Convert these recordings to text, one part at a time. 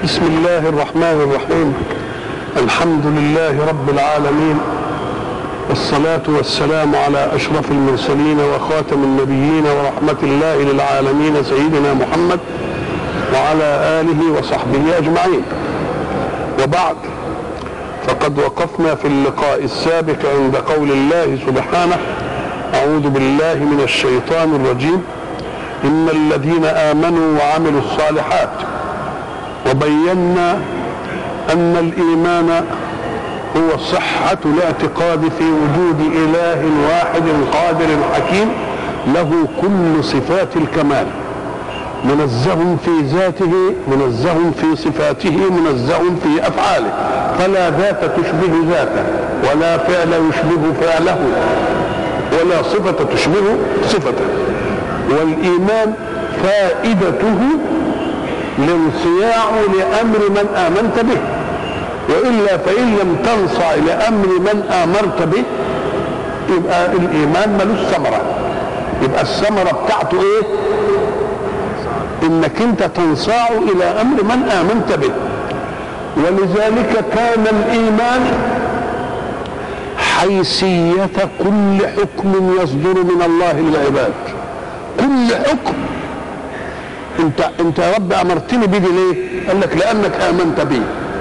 بسم الله الرحمن الرحيم الحمد لله رب العالمين والصلاة والسلام على أشرف المرسلين وخاتم النبيين ورحمة الله للعالمين سيدنا محمد وعلى آله وصحبه أجمعين وبعد فقد وقفنا في اللقاء السابق عند قول الله سبحانه أعوذ بالله من الشيطان الرجيم إن الذين آمنوا وعملوا الصالحات وبينا أن الإيمان هو صحة الاعتقاد في وجود إله واحد قادر حكيم له كل صفات الكمال منزه في ذاته منزه في صفاته منزه في أفعاله فلا ذات تشبه ذاته ولا فعل يشبه فعله ولا صفة تشبه صفته والإيمان فائدته الانصياع لأمر من آمنت به وإلا فإن لم تنصع لأمر من آمرت به يبقى الإيمان ملوش ثمرة يبقى الثمرة بتاعته إيه؟ إنك أنت تنصاع إلى أمر من آمنت به ولذلك كان الإيمان حيثية كل حكم يصدر من الله للعباد كل حكم انت انت يا رب امرتني به ليه؟ قال لك لانك امنت بي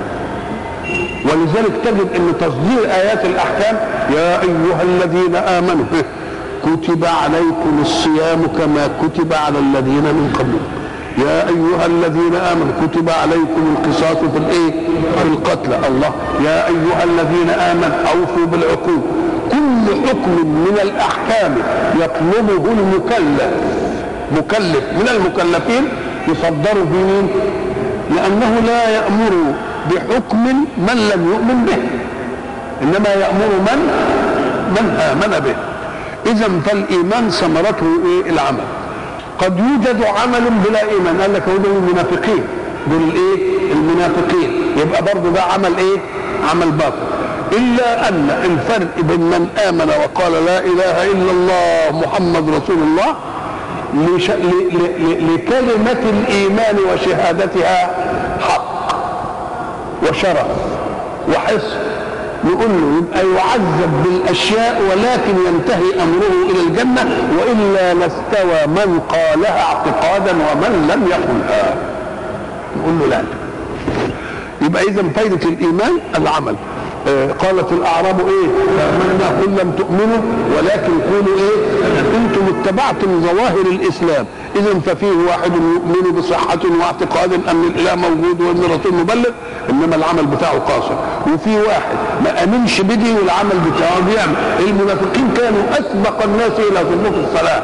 ولذلك تجد ان تصدير ايات الاحكام يا ايها الذين امنوا كتب عليكم الصيام كما كتب على الذين من قبلكم يا ايها الذين امنوا كتب عليكم القصاص في الايه في القتلى الله يا ايها الذين امنوا اوفوا بالعقول كل حكم من الاحكام يطلبه المكلف مكلف من المكلفين يصدر في مين لانه لا يامر بحكم من لم يؤمن به انما يامر من من امن به اذا فالايمان ثمرته ايه العمل قد يوجد عمل بلا ايمان قال لك هو دول المنافقين دول الايه المنافقين يبقى برضه ده عمل ايه عمل باطل الا ان الفرق بين من امن وقال لا اله الا الله محمد رسول الله لش... ل... ل... لكلمة الإيمان وشهادتها حق وشرف وحصن نقول له يبقى يعذب بالأشياء ولكن ينتهي أمره إلى الجنة وإلا لاستوى من قالها اعتقادا ومن لم يقلها نقول له لا يبقى إذا فايدة الإيمان العمل آه قالت الاعراب ايه امنا قل لم تؤمنوا ولكن قولوا ايه انتم اتبعتم ظواهر الاسلام اذا ففيه واحد يؤمن بصحه واعتقاد ان الاله موجود وان الرسول مبلغ انما العمل بتاعه قاصر وفي واحد ما امنش بدي والعمل بتاعه بيعمل المنافقين كانوا اسبق الناس الى ظلمة الصلاه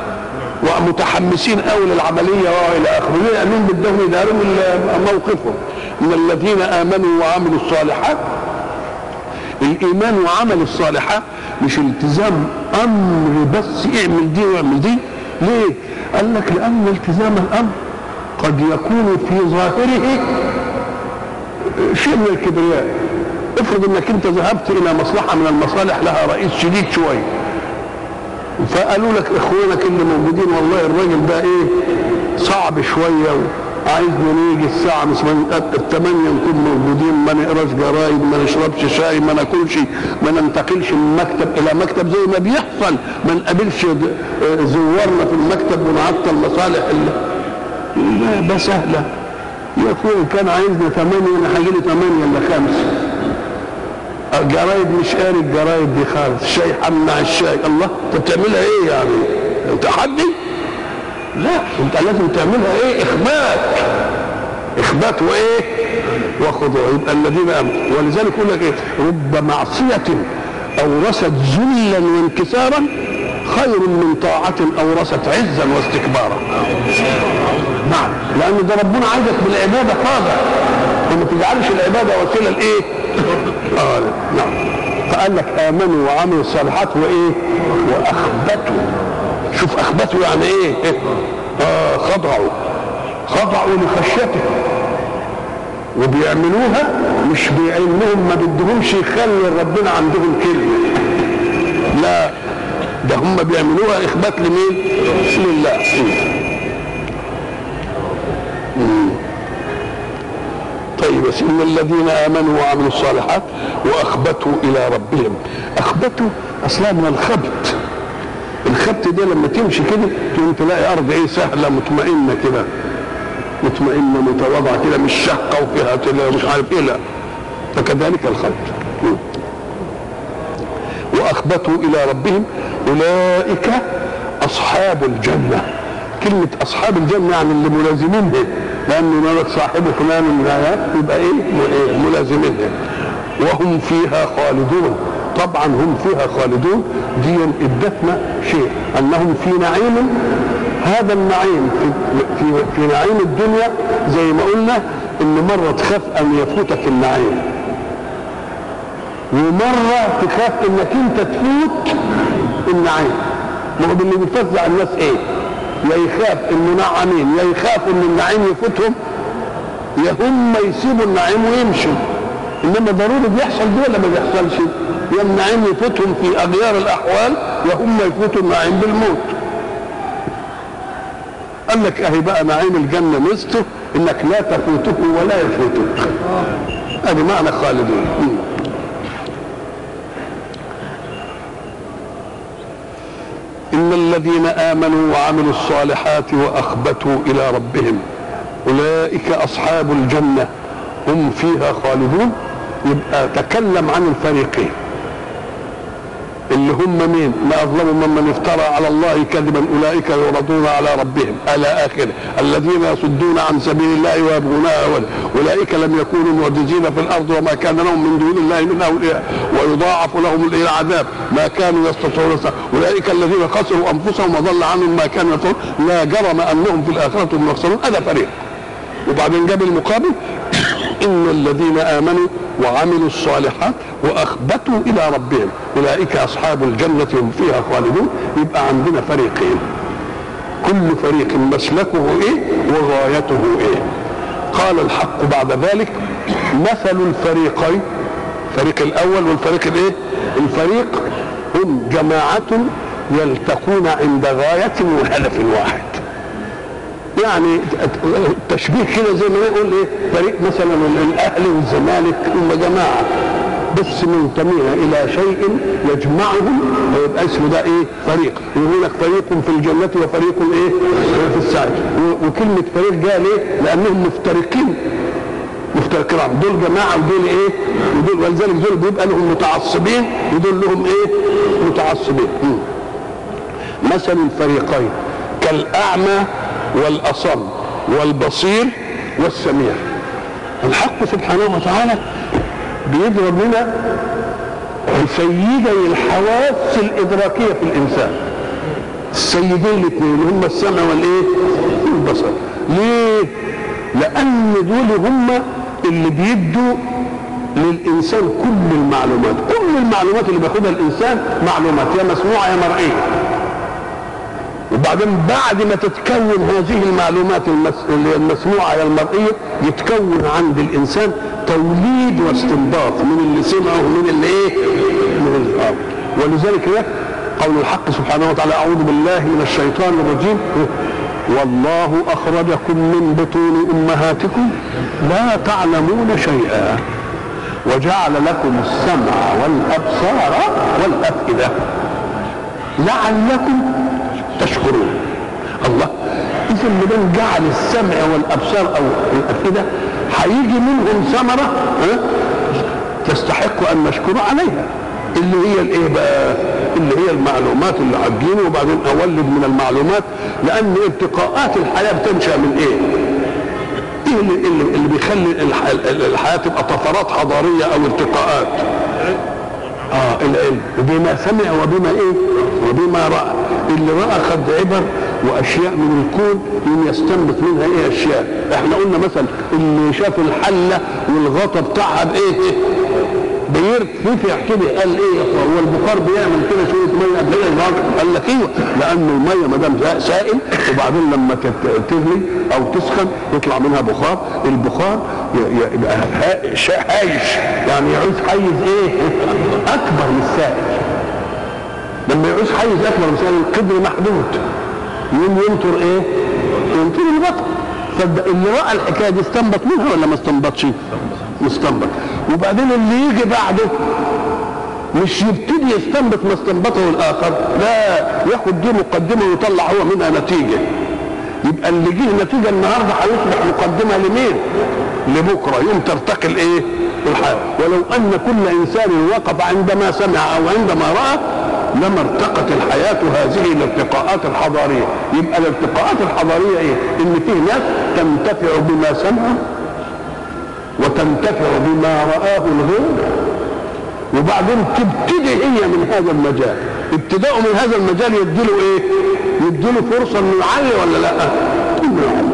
ومتحمسين قوي للعمليه والى اخره لانهم بدهم يداروا موقفهم من الذين امنوا وعملوا الصالحات الايمان وعمل الصالحات مش التزام امر بس اعمل دي واعمل دي ليه قال لك لان التزام الامر قد يكون في ظاهره شيء من الكبرياء افرض انك انت ذهبت الى مصلحه من المصالح لها رئيس شديد شويه فقالوا لك اخوانك اللي موجودين والله الراجل ده ايه صعب شويه عايزنا نيجي الساعة مش الثمانية نكون موجودين ما نقراش جرايد ما نشربش شاي ما ناكلش ما ننتقلش من مكتب إلى مكتب زي ما بيحصل ما نقابلش زوارنا في المكتب ونعطل مصالح لا ده سهلة يا اخويا كان عايزنا ثمانية انا هاجي لي ثمانية الا خمسة الجرايد مش قاري الجرايد دي خالص الشاي حمع الشاي الله انت بتعملها ايه يعني تحدي لا انت لازم تعملها ايه اخبات اخبات وايه وخضوع يبقى الذين امنوا ولذلك يقول لك ايه رب معصيه اورثت ذلا وانكسارا خير من طاعة أورثت عزا واستكبارا. نعم، لأن ده ربنا عايزك بالعبادة خاضع وما تجعلش العبادة وسيلة لإيه؟ آه نعم. فقال لك آمنوا وعملوا الصالحات وإيه؟ وأخبتوا شوف اخبته يعني ايه آه خضعوا خضعوا لخشيته وبيعملوها مش بانهم ما بدهمش يخلي ربنا عندهم كلمه لا ده هم بيعملوها اخبات لمين لله طيب بس ان الذين امنوا وعملوا الصالحات واخبتوا الى ربهم اخبتوا اصلا من الخبت الخبت ده لما تمشي كده تقوم تلاقي ارض ايه سهله مطمئنه كده مطمئنه متواضعه كده مش شقه وفيها كده مش عارف ايه لا فكذلك الخبت واخبتوا الى ربهم اولئك اصحاب الجنه كلمه اصحاب الجنه يعني اللي ملازمينها لانه يقول صاحب فلان من الآيات يبقى ايه ملازمينها وهم فيها خالدون طبعا هم فيها خالدون دي ادتنا شيء انهم في نعيم هذا النعيم في, في, في نعيم الدنيا زي ما قلنا ان مره تخاف ان يفوتك النعيم ومره تخاف انك انت تفوت النعيم ما هو اللي بيفزع الناس ايه يا يخاف انه نعمين يا يخاف ان النعيم يفوتهم يا هم يسيبوا النعيم ويمشوا انما ضروري بيحصل دي ولا ما بيحصلش يا النعيم يفوتهم في اغيار الاحوال يا هم يفوتوا النعيم بالموت قال لك اهي بقى نعيم الجنه ميزته انك لا تفوته ولا يفوتك ادي معنى خالدون ان الذين امنوا وعملوا الصالحات واخبتوا الى ربهم اولئك اصحاب الجنه هم فيها خالدون يبقى تكلم عن الفريقين اللي هم مين ما اظلم ممن افترى على الله كذبا اولئك يعرضون على ربهم الى اخره الذين يصدون عن سبيل الله ويبغونها اولئك لم يكونوا معجزين في الارض وما كان لهم من دون الله من اولياء ويضاعف لهم العذاب ما كانوا يستطيعون اولئك الذين خسروا انفسهم وضل عنهم ما كانوا يفعلون لا جرم انهم في الاخره هم يخسرون هذا فريق وبعدين جاب المقابل ان الذين امنوا وعملوا الصالحات واخبتوا الى ربهم اولئك اصحاب الجنه هم فيها خالدون يبقى عندنا فريقين كل فريق مسلكه ايه وغايته ايه قال الحق بعد ذلك مثل الفريقين الفريق الاول والفريق الايه الفريق هم جماعه يلتقون عند غايه وهدف واحد يعني تشبيه كده زي ما نقول ايه فريق مثلا الاهلي والزمالك هم جماعه بس منتمين الى شيء يجمعهم ويبقى اسمه ده ايه فريق يقول لك فريق في الجنه وفريق ايه في السعي وكلمه فريق جاء ليه لانهم مفترقين مفترقين دول جماعه ودول ايه ودول ولذلك دول بيبقى لهم متعصبين ودول لهم ايه متعصبين مثل الفريقين كالاعمى والأصم والبصير والسميع الحق سبحانه وتعالى بيضرب لنا سيدي الحواس الإدراكية في الإنسان السيدين الاثنين اللي هم السمع والايه والبصر ليه لأن دول هم اللي بيدوا للإنسان كل المعلومات كل المعلومات اللي بياخدها الإنسان معلومات يا مسموعة يا مرئية وبعدين بعد ما تتكون هذه المعلومات المس... المسموعه يا المرئيه يتكون عند الانسان توليد واستنباط من اللي سمعه ومن اللي ايه؟ من اللي آه. ولذلك ده قول الحق سبحانه وتعالى اعوذ بالله من الشيطان الرجيم والله اخرجكم من بطون امهاتكم لا تعلمون شيئا وجعل لكم السمع والابصار والافئده لعلكم تشكرون الله اذا من جعل السمع والابصار او الافئده هيجي منهم ثمره تستحق ان نشكر عليها اللي هي الايه بقى اللي هي المعلومات اللي هتجيني وبعدين اولد من المعلومات لان ارتقاءات الحياه بتنشا من ايه ايه اللي, اللي, اللي بيخلي الحياه تبقى طفرات حضاريه او ارتقاءات اه العلم بما سمع وبما ايه وبما راى اللي راى خد عبر واشياء من الكون يوم يستنبط منها ايه اشياء احنا قلنا مثلا اللي شاف الحله والغطا بتاعها بايه بيرتفع كده قال ايه هو البخار بيعمل كده شويه ميه قد ايه قال لك ايوه لان الميه ما دام سائل وبعدين لما تغلي او تسخن يطلع منها بخار البخار يبقى هايش يعني يعوز حيز ايه اكبر من السائل لما يعوز حيز اكبر من السائل القدر محدود يوم ينطر ايه ينطر البطن فاللي راى الحكايه دي استنبط منها ولا ما استنبطش؟ مستنبط وبعدين اللي يجي بعده مش يبتدي يستنبط ما استنبطه الاخر لا ياخد دي مقدمه ويطلع هو منها نتيجه يبقى اللي جه نتيجه النهارده هيصبح مقدمه لمين؟ لبكره يوم ترتقي الايه؟ الحياه ولو ان كل انسان وقف عندما سمع او عندما راى لما ارتقت الحياه هذه الارتقاءات الحضاريه يبقى الارتقاءات الحضاريه ايه؟ ان فيه ناس تنتفع بما سمعوا وتنتفع بما رآه الغير وبعدين تبتدي هي من هذا المجال ابتداءه من هذا المجال يديله ايه يديله فرصة انه يعلي ولا لا إنه يعلي.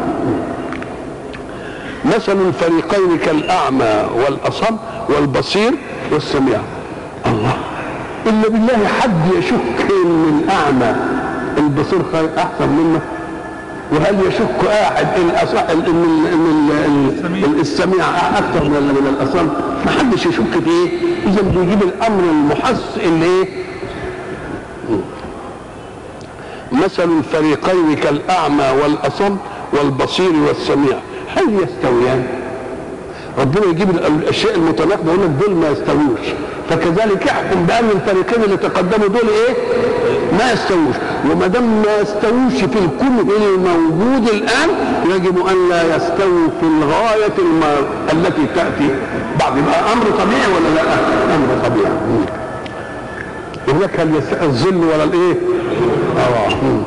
مثل الفريقين كالأعمى والأصم والبصير والسميع الله إلا بالله حد يشك إن الأعمى البصير خير أحسن منه وهل يشك احد ان الأصح ان ال- ان ال- ال- السميع اكثر من من الاصم ما حدش يشك في ايه اذا بيجيب الامر المحس اللي ايه مثل الفريقين كالاعمى والاصم والبصير والسميع هل يستويان ربنا يجيب ال- الاشياء المتناقضه يقول لك دول ما يستووش فكذلك يحكم بان الفريقين اللي تقدموا دول ايه ما يستووش وما دام ما يستووش في الكون الموجود الان يجب ان لا يستووا في الغايه الم... التي تاتي بعد يبقى امر طبيعي ولا لا امر طبيعي مم. هناك هل يست... الظل ولا الايه اه مم.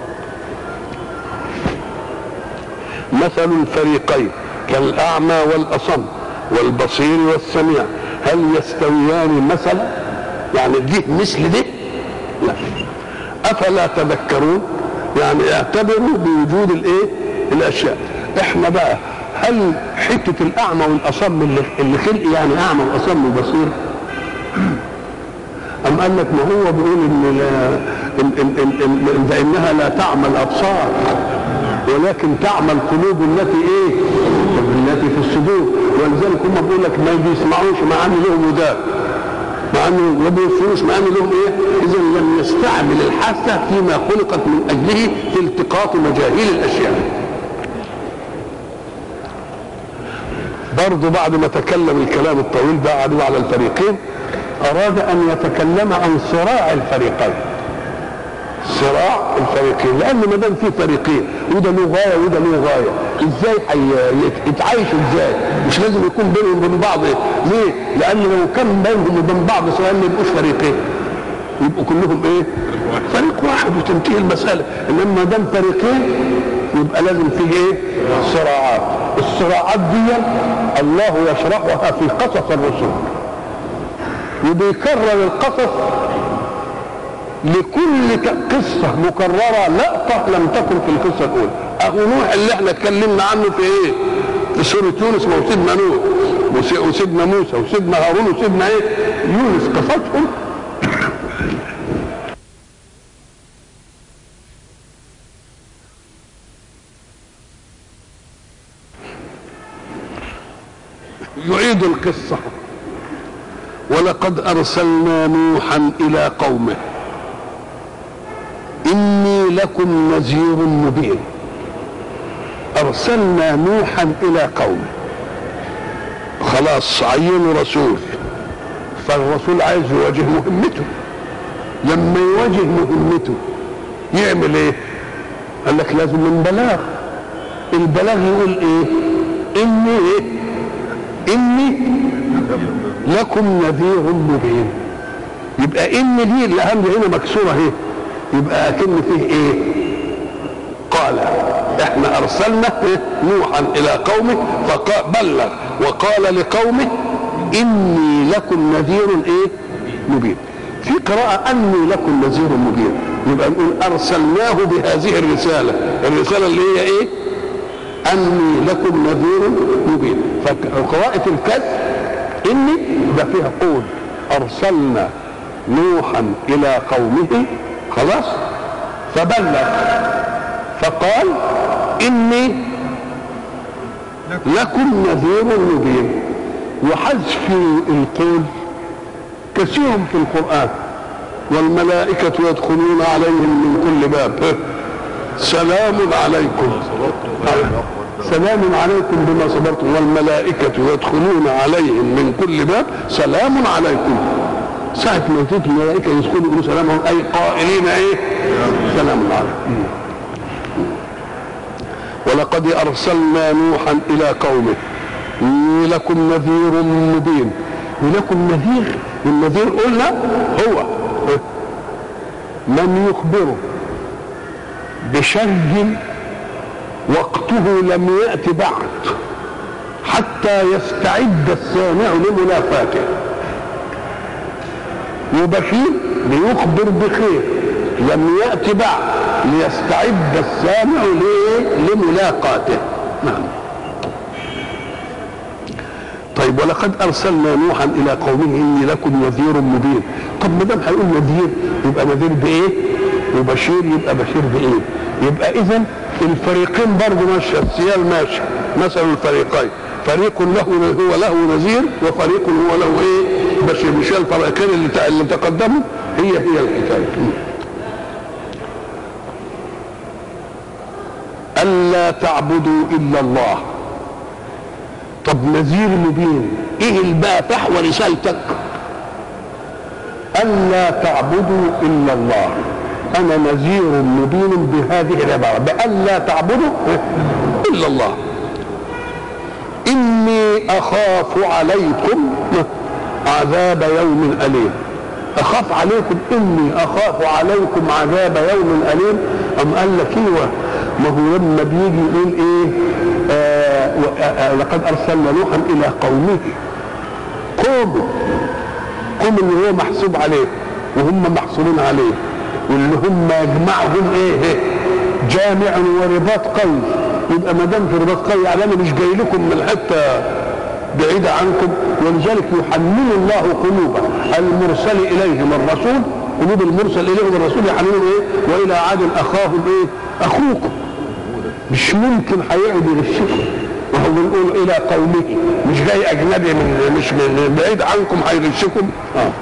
مثل الفريقين كالأعمى والأصم والبصير والسميع هل يستويان مثلا يعني دي مثل دي لا أفلا تذكرون يعني اعتبروا بوجود الايه الأشياء احنا بقى هل حتة الأعمى والأصم اللي, اللي خلق يعني أعمى وأصم وبصير أم قال لك ما هو بيقول إن لا إن إن إن إن فإنها لا تعمى الأبصار ولكن تعمى القلوب التي إيه؟ التي في الصدور ولذلك هم بيقول لك ما بيسمعوش مع أن لهم وداد مع أنه ما بيوصلوش مع أن لهم إيه؟ إذا لم يستعمل الحاسة فيما خلقت من أجله في التقاط مجاهيل الأشياء برضه بعد ما تكلم الكلام الطويل ده عدو على الفريقين أراد أن يتكلم عن صراع الفريقين صراع الفريقين لأن ما دام في فريقين وده له غاية وده له غاية إزاي حي- يتعايشوا إزاي مش لازم يكون بينهم وبين بعض ليه؟ لأن لو كان بينهم وبين بعض سواء ما يبقوش فريقين يبقوا كلهم ايه؟ فريق واحد وتنتهي المسألة إنما ما دام فريقين يبقى لازم فيه ايه؟ صراعات الصراعات دي الله يشرحها في قصص الرسل وبيكرر القصص لكل ك- قصة مكررة لقطة لم تكن في القصة الأولى أهو نوح اللي احنا اتكلمنا عنه في ايه؟ في سورة يونس ما هو سيدنا نوح وس- وسيدنا موسى وسيدنا هارون وسيدنا ايه؟ يونس قصصهم يعيد القصة ولقد أرسلنا نوحا إلى قومه إني لكم نذير مبين أرسلنا نوحا إلى قومه خلاص عينوا رسول فالرسول عايز يواجه مهمته لما يواجه مهمته يعمل ايه قال لك لازم من بلاغ البلاغ يقول ايه اني ايه اني لكم نذير مبين يبقى ان دي الاهم هنا مكسوره اهي يبقى اكن فيه ايه قال احنا ارسلنا إيه؟ نوحا الى قومه فبلغ وقال لقومه اني لكم نذير ايه مبين في قراءة أني لكم نذير مبين يبقى نقول أرسلناه بهذه الرسالة الرسالة اللي هي إيه أني لكم نذير مبين فقراءة الكذب إني ده فيها قول أرسلنا نوحا إلى قومه خلاص فبلغ فقال إني لكم نذير مبين وحذف القول كثير في القرآن والملائكة يدخلون عليهم من كل باب سلام عليكم سلام عليكم بما صبرتم والملائكة يدخلون عليهم من كل باب سلام عليكم ساعة ما تيجي الملائكة يدخلوا يقولوا سلام عليكم أي قائلين إيه سلام عليكم ولقد أرسلنا نوحا إلى قومه إني لكم نذير مبين لكم نذير النذير قلنا هو من يخبره بشر وقته لم يأت بعد حتى يستعد السامع لمنافاته وبشير ليخبر بخير لم يأت بعد ليستعد السامع لملاقاته نعم طيب ولقد ارسلنا نوحا الى قومه اني لكم نذير مبين طب ما دام هيقول نذير يبقى نذير بايه وبشير يبقى بشير بايه يبقى اذا الفريقين برضه ماشيه السيال ماشي مثل الفريقين فريق له هو له نذير وفريق هو له ايه بشير مش الفريقين اللي اللي تقدموا هي هي الحكايه ألا تعبدوا إلا الله طب نذير مبين ايه اللي بقى فحوى رسالتك الا تعبدوا الا الله انا نذير مبين بهذه العباره بالا تعبدوا الا الله اني اخاف عليكم عذاب يوم اليم اخاف عليكم اني اخاف عليكم عذاب يوم اليم ام قال لك ايوه ما هو لما بيجي يقول ايه آه آه لقد ارسلنا نوحا الى قومه قومه قوم اللي هو محسوب عليه وهم محصورين عليه واللي هم يجمعهم ايه جامع ورباط قوي يبقى ما دام في رباط قوي يعني انا مش جاي لكم من حته بعيدة عنكم ولذلك يحمل الله قلوب المرسل إليهم الرسول قلوب المرسل إليهم الرسول يحملون إيه وإلى عاد أخاهم إيه أخوكم مش ممكن هيقعد يغشكم وهو بنقول الى قومه مش جاي اجنبي من مش من بعيد عنكم هيغشكم اه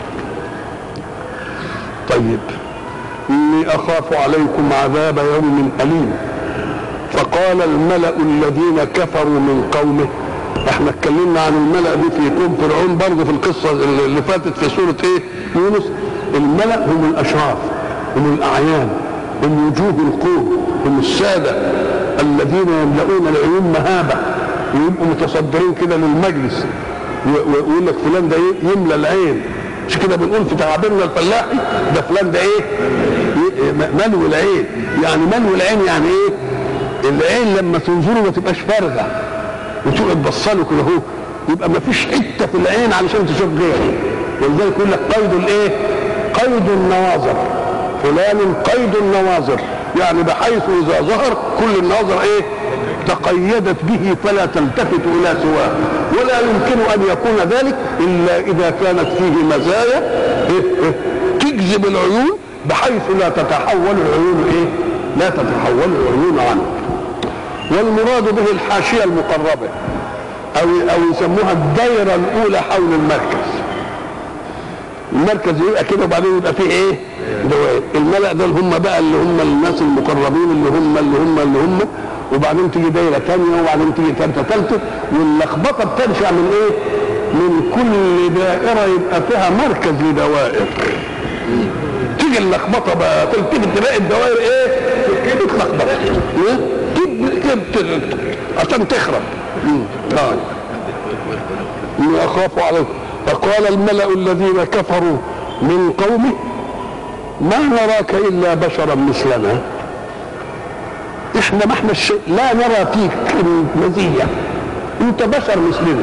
طيب اني اخاف عليكم عذاب يوم اليم فقال الملا الذين كفروا من قومه احنا اتكلمنا عن الملا دي في قوم فرعون برضه في القصه اللي فاتت في سوره ايه يونس الملا هم الاشراف هم الاعيان هم وجوه القوم هم الساده الذين يملؤون العيون مهابه ويبقوا متصدرين كده للمجلس ويقول لك فلان ده ايه يملى العين مش كده بنقول في تعابيرنا الفلاحي ده فلان ده ايه ملو العين يعني ملو العين يعني ايه العين لما تنظره ما تبقاش فارغه وتقعد بصله كده اهو يبقى ما فيش حته في العين علشان تشوف غيره ولذلك يقول لك قيد الايه قيد النواظر فلان قيد النواظر يعني بحيث اذا ظهر كل الناظر ايه تقيدت به فلا تلتفت الى سواه ولا يمكن ان يكون ذلك الا اذا كانت فيه مزايا إيه إيه تجذب العيون بحيث لا تتحول العيون ايه لا تتحول العيون عنه والمراد به الحاشيه المقربه او او يسموها الدائره الاولى حول المركز المركز يبقى كده وبعدين يبقى فيه ايه دوائر الملأ دول هم بقى اللي هم الناس المقربين اللي هم اللي هم اللي هم وبعدين تيجي دايرة تانية وبعدين تيجي تالتة تالتة واللخبطة بتنشأ من ايه؟ من كل دائرة يبقى فيها مركز لدوائر تيجي اللخبطة بقى تلتفت تلاقي الدوائر ايه؟ تتلخبط عشان تخرب اه اني اخاف عليكم فقال الملأ الذين كفروا من قومه ما نراك الا بشرا مثلنا احنا ما احنا الشيء لا نرى فيك مزيه انت بشر مثلنا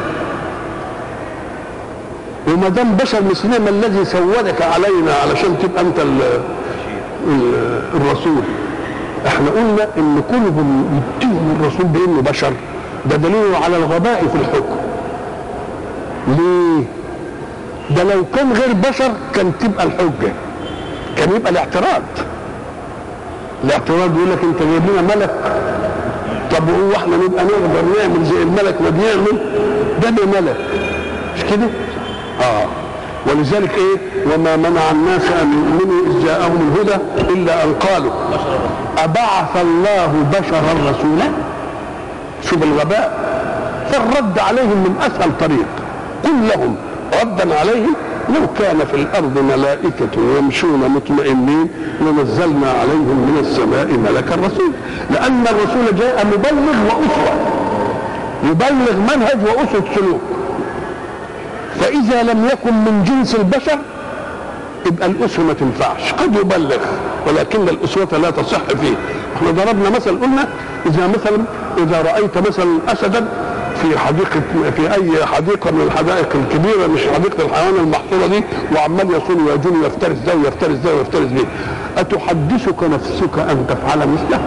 وما دام بشر مثلنا ما الذي سودك علينا علشان تبقى انت ال ال الرسول احنا قلنا ان كلهم يتهموا الرسول بانه بشر ده دليل على الغباء في الحكم ليه ده لو كان غير بشر كان تبقى الحجه كان يبقى الاعتراض الاعتراض يقول لك انت جايب لنا ملك طب هو احنا نبقى نقدر نعمل زي الملك ما بيعمل ده ده ملك مش كده؟ اه ولذلك ايه وما منع الناس ان يؤمنوا اذ جاءهم الهدى الا ان قالوا ابعث الله بشرا رسولا شوف الغباء فالرد عليهم من اسهل طريق قل لهم ردا عليهم لو كان في الارض ملائكه يمشون مطمئنين لنزلنا عليهم من السماء ملكا رسول لان الرسول جاء مبلغ واسوه يبلغ منهج واسوه سلوك فاذا لم يكن من جنس البشر يبقى الاسوه ما تنفعش قد يبلغ ولكن الاسوه لا تصح فيه احنا ضربنا مثل قلنا اذا مثلا اذا رايت مثلا اسدا في حديقة في أي حديقة من الحدائق الكبيرة مش حديقة الحيوان المحصورة دي وعمال يصون ويجون ويفترس ده ويفترس ده ويفترس ده أتحدثك نفسك أن تفعل مثله؟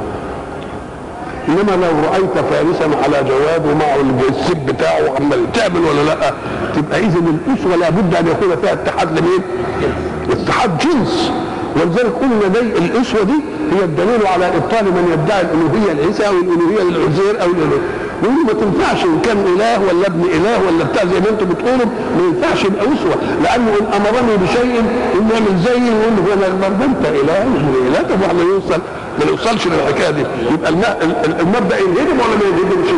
انما لو رايت فارسا على جواد ومعه السيف بتاعه وعمال تعمل ولا لا تبقى اذا الاسوه لابد ان يكون فيها اتحاد لمين؟ اتحاد جنس ولذلك قلنا دي الاسوه دي هي الدليل على ابطال من يدعي الالوهيه لعيسى او الالوهيه للعزير او الالوهيه يقولوا ما تنفعش ان كان اله ولا ابن اله ولا بتاع زي ما انتم بتقولوا ما ينفعش يبقى اسوه لانه ان امرني بشيء ان يعمل زي يقول له انا ده انت اله وابن اله طب واحد يوصل ما نوصلش للحكايه دي يبقى المبدا ينهدم ولا ما ينهدمش؟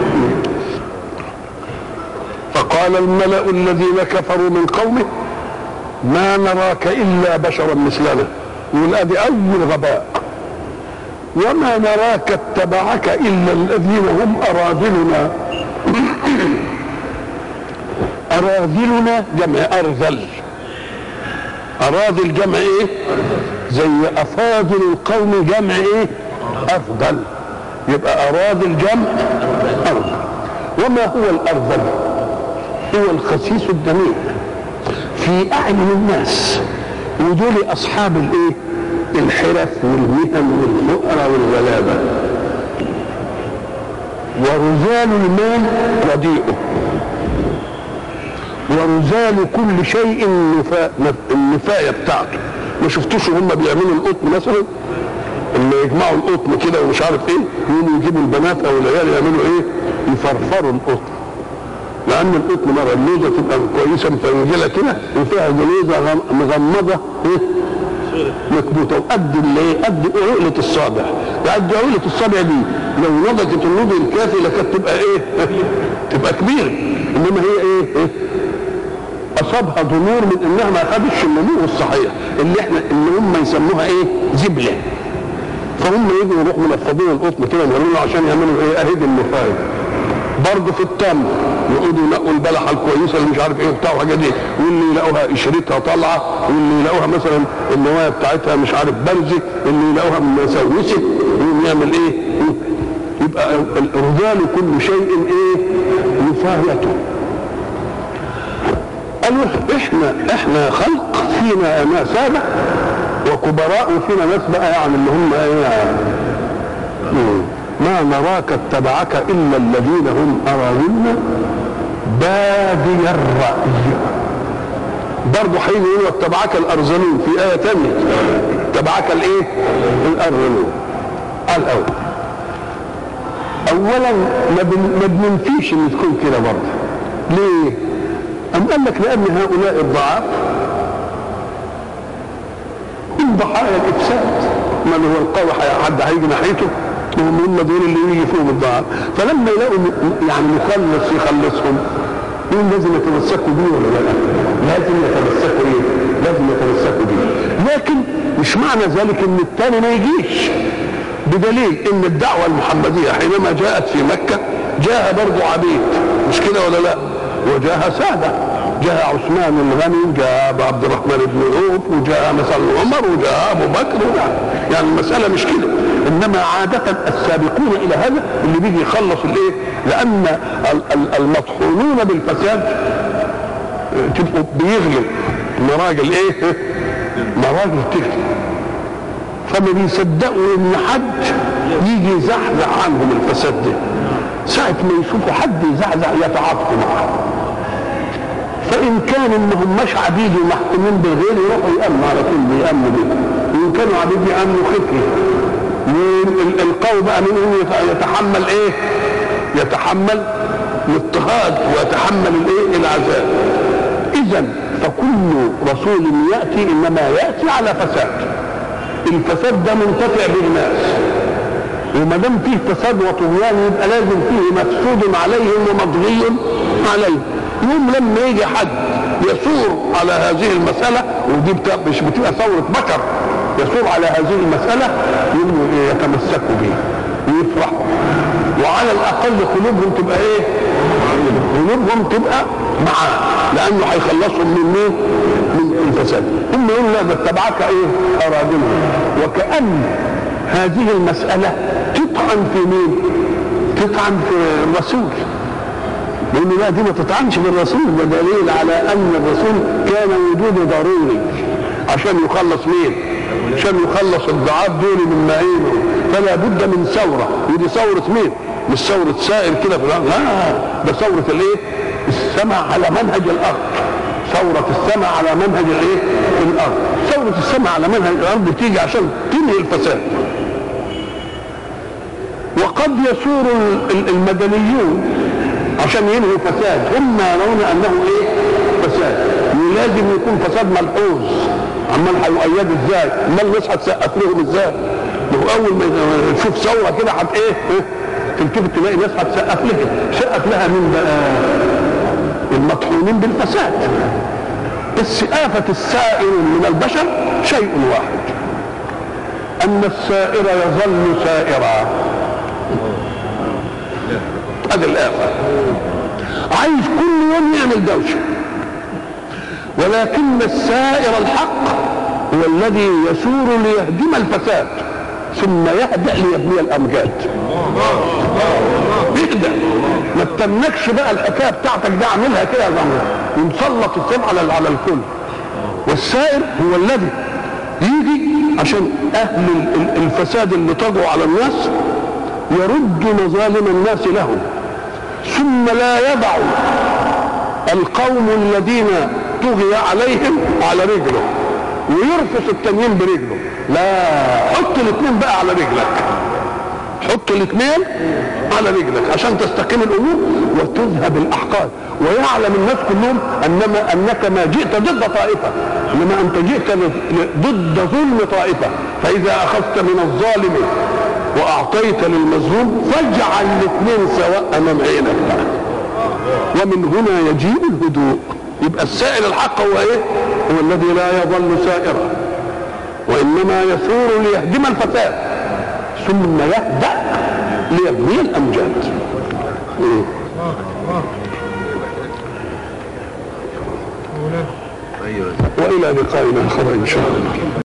فقال الملا الذين كفروا من قومه ما نراك الا بشرا مثلنا يقول ادي اول غباء وما نراك اتبعك الا الذين هم اراذلنا اراذلنا جمع ارذل اراذل جمع ايه زي افاضل القوم جمع ايه افضل يبقى اراذل جمع ارذل وما هو الارذل هو الخسيس الدميء في اعين الناس ودول اصحاب الايه الحرف والمهن والفقر والغلابه ورزال المال رديئه ورزال كل شيء النفا... النفايه بتاعته ما شفتوش هم بيعملوا القطن مثلا لما يجمعوا القطن كده ومش عارف ايه يقوموا يجيبوا البنات او العيال يعملوا ايه يفرفروا القطن لان القطن مره اللوزه تبقى كويسه مفنجله كده وفيها جلوزه مغمضه ايه مكبوته وقد اللي قد عقله الصابع قد عقله الصابع دي لو نضجت النضج الكافي لكانت تبقى ايه؟ تبقى كبيره انما هي ايه؟ إيه؟ اصابها ضمور من انها ما خدتش النمو الصحيح اللي احنا اللي هم يسموها ايه؟ زبله فهم يجوا يروحوا منفضين القطن كده يعملوا عشان يعملوا ايه؟ اهيد النفاية برضه في التمر يقعدوا ينقوا البلحه الكويسه اللي مش عارف ايه وبتاع وحاجات دي واللي يلاقوها قشرتها طالعه واللي يلاقوها مثلا النوايا بتاعتها مش عارف برزه اللي يلاقوها مسوسه يقوم يعمل ايه؟ يبقى الرجال كل شيء ايه؟ نفايته قالوا احنا احنا خلق فينا ناس ساده وكبراء وفينا ناس بقى يعني اللي هم ايه يعني ما نراك اتبعك الا الذين هم اراذلنا بادي الراي برضه هيجي يقولوا اتبعك الارذلون في ايه ثانيه اتبعك الايه؟ الارذلون الاول اولا ما بننفيش ان تكون كده برضه ليه؟ أم قال لك لأن هؤلاء الضعاف هم ضحايا الإفساد من هو القوي حد هيجي ناحيته هم هم دول اللي يجي فيهم الضعاف فلما يلاقوا يعني مخلص يخلصهم يقول لازم يتمسكوا بيه ولا لا؟ لازم يتمسكوا ايه؟ لازم يتمسكوا بيه لكن مش معنى ذلك ان الثاني ما يجيش بدليل ان الدعوه المحمديه حينما جاءت في مكه جاء برضه عبيد مش كده ولا لا؟ وجاء سادة جاء عثمان الغني جاء أبو عبد الرحمن بن عوف وجاء مثلا عمر وجاء أبو بكر وجاء يعني المسألة مش كده إنما عادة السابقون إلى هذا اللي بيجي يخلص الإيه؟ لأن المطحونون بالفساد تبقوا بيغلوا مراجل إيه؟ مراجل تغلي فما بيصدقوا إن حد يجي يزحزح عنهم الفساد ده ساعة ما يشوفوا حد يزعزع يتعاطفوا معه فإن كان إنهم مش عبيد ومحكومين بالغير يروحوا يأمنوا على طول بيأمنوا بيه وإن كانوا عبيد يأمنوا خفي القوم بقى منهم يتحمل إيه؟ يتحمل الاضطهاد ويتحمل الإيه؟ العذاب إذا فكل رسول يأتي إنما يأتي على فساد الفساد ده منتفع بالناس وما دام فيه فساد وطغيان يبقى لازم فيه مفسود عليهم ومضغي عليهم يوم لما يجي حد يثور على هذه المسألة ودي بتا... مش بتبقى ثورة بكر يثور على هذه المسألة يوم يتمسكوا بيه ويفرحوا وعلى الأقل قلوبهم تبقى إيه؟ قلوبهم تبقى معاه لأنه هيخلصهم من مين؟ من الفساد هم يقولوا لا ده اتبعك إيه؟ أرادلهم وكأن هذه المسألة تطعن في مين؟ تطعن في الرسول لأن لا دي ما تطعنش بالرسول ده دليل على أن الرسول كان وجوده ضروري عشان يخلص مين؟ عشان يخلص الضعاف دول من معينه فلا بد من ثورة ودي ثورة مين؟ مش ثورة سائر كده في الأرض لا ده ثورة الإيه؟ السمع على منهج الأرض ثورة السمع على منهج الإيه؟ الأرض ثورة السمع على منهج الأرض بتيجي عشان تنهي الفساد وقد يثور المدنيون عشان ينهوا الفساد هم يرون انه ايه فساد ولازم يكون فساد ملحوظ عمال هيؤيد ازاي امال الناس هتسقف لهم ازاي ما هو اول ما تشوف ثوره كده هت ايه تلتفت تلاقي ناس هتسقف لها سقف لها من بقى المطحونين بالفساد بس آفة السائر من البشر شيء واحد أن السائر يظل سائرا هذه الآفة عايز كل يوم يعمل دوشة ولكن السائر الحق هو الذي يسور ليهدم الفساد ثم يهدأ ليبني الأمجاد يهدأ ما تتنكش بقى الحكايه بتاعتك دي اعملها كده يا زمر ومسلط السم على على الكل والسائر هو الذي يجي عشان اهل الفساد اللي طغوا على الناس يرد مظالم الناس لهم ثم لا يضع القوم الذين طغي عليهم على رجله ويرفس التانيين برجله لا حط الاثنين بقى على رجلك حط الاثنين على رجلك عشان تستقيم الامور وتذهب الاحقاد ويعلم الناس كلهم انما انك ما جئت ضد طائفه انما انت جئت ضد ظلم طائفه فاذا اخذت من الظالم واعطيت للمظلوم فاجعل الاثنين سواء امام عينك بقى ومن هنا يجيء الهدوء يبقى السائل الحق هو ايه هو الذي لا يظل سائرا وانما يثور ليهدم الفساد ثم يهدأ ليبني الامجاد والى لقائنا اخر ان شاء الله